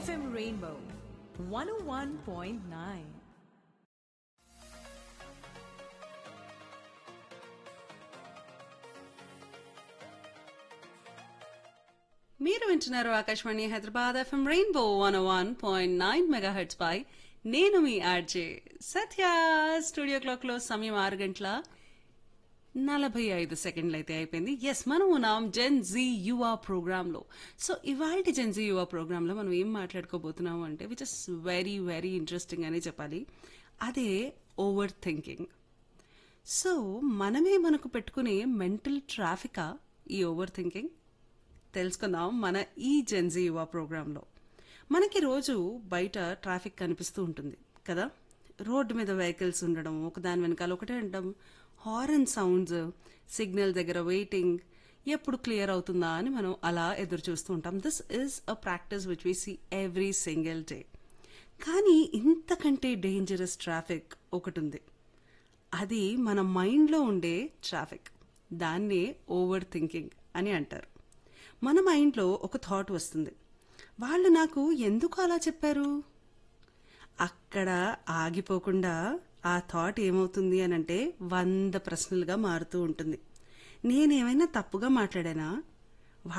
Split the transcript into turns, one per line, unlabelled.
FM Rainbow 101.9.
మీరు వింటున్నారు Akashvani Hyderabad FM Rainbow one one point nine megahertz పై నేను మీ ఆర్జే సత్య స్టూడియో క్లాక్ లో సమయం ఆరు గంటల నలభై ఐదు సెకండ్లు అయితే అయిపోయింది ఎస్ మనం ఉన్నాం జెన్ జీ యువా ప్రోగ్రామ్ లో సో ఇవాళ జెన్ జీ యువా ప్రోగ్రామ్ లో మనం ఏం మాట్లాడుకోబోతున్నాము అంటే which is very very interesting అని చెప్పాలి అదే ఓవర్ థింకింగ్ సో మనమే మనకు పెట్టుకునే మెంటల్ ట్రాఫికా ఈ ఓవర్ థింకింగ్ తెలుసుకుందాం మన ఈ జెన్జీ యువ ప్రోగ్రాంలో మనకి రోజు బయట ట్రాఫిక్ కనిపిస్తూ ఉంటుంది కదా రోడ్డు మీద వెహికల్స్ ఉండడం ఒకదాని వెనకాల ఒకటే ఉండడం హారన్ సౌండ్స్ సిగ్నల్ దగ్గర వెయిటింగ్ ఎప్పుడు క్లియర్ అవుతుందా అని మనం అలా ఎదురు చూస్తూ ఉంటాం this is a practice which we see every single day కానీ ఇంతకంటే డేంజరస్ ట్రాఫిక్ ఒకటి ఉంది అది మన మైండ్లో ఉండే ట్రాఫిక్ దాన్నే ఓవర్ థింకింగ్ అని అంటారు మన మైండ్లో ఒక థాట్ వస్తుంది వాళ్ళు నాకు ఎందుకు అలా చెప్పారు అక్కడ ఆగిపోకుండా ఆ థాట్ ఏమవుతుంది అని అంటే వంద ప్రశ్నలుగా మారుతూ ఉంటుంది నేనేమైనా తప్పుగా మాట్లాడానా